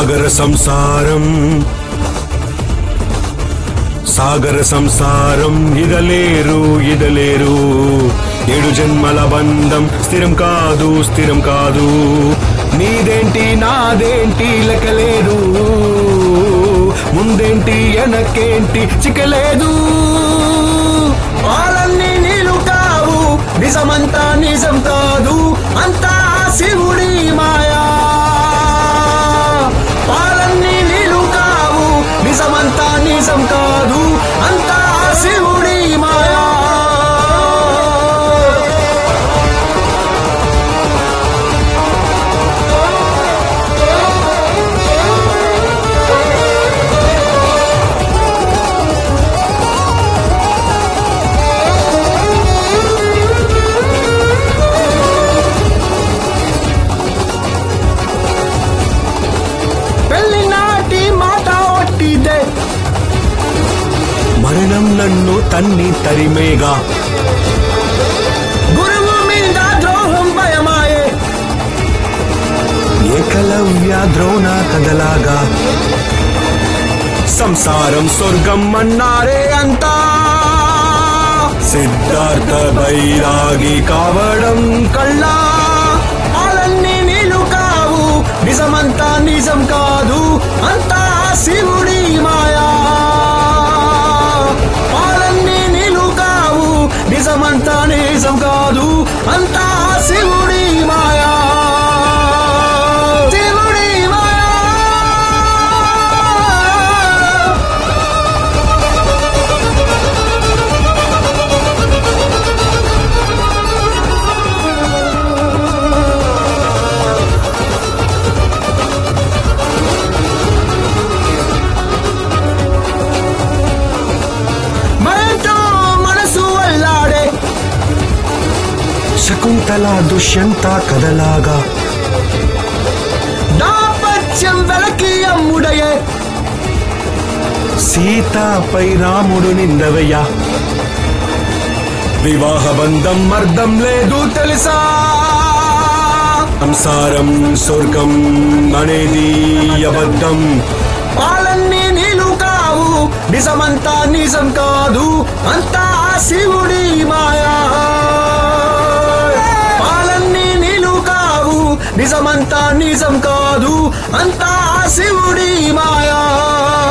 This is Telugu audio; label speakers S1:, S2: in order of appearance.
S1: సాగర సంసారం సాగర సంసారం ఇదలేరు ఇదలేరు ఏడు జన్మల బంధం స్థిరం కాదు స్థిరం కాదు నీదేంటి నాదేంటి లెక్కలేదు ముందేంటి వెనకేంటి చిక్కలేదు
S2: పాలన్నీ నీళ్ళు కావు నిజమంతా నిజం కాదు అంతా శివుడి మాయా పాలన్నీ నీళ్ళు కావు నిజమంతా నిజం కాదు అంతా శివుడి మాయా పెళ్లి నాటి మాట ఒట్టిదే
S1: మరణం నన్ను తన్ని తరిమేగా
S2: గురువు మీద ద్రోహం భయమాయే
S1: ఏకలవ్య ద్రోణ కదలాగా సంసారం స్వర్గం అన్నారే అంతా సిద్ధార్థ బైరాగి కావడం కళ్ళా
S2: పాలన్నీ నీళ్ళు కావు నిజమంతా నిజం కాదు అంతా శివుడి మాయా పాలన్నీ నీళ్ళు కావు నిజమంతా నిజం కాదు అంతా శివుడి మాయా శివుడి మాయా మరెంతో మనసు అల్లాడే
S1: శకుంతల దుష్యంత కదలాగా
S2: దాపత్యం వెలకి అమ్ముడయే
S1: సీతాపై రాముడు నిందవయ్యా వివాహ బంధం అర్థం లేదు తెలుసా సంసారం స్వర్గం అనేది అబద్ధం
S2: పాలన్నీ నీళ్ళు కావు నిజమంతా నిజం కాదు అంతా శివుడి మాయా పాలన్నీ నీళ్ళు కావు నిజమంతా నిజం కాదు అంతా శివుడి మాయా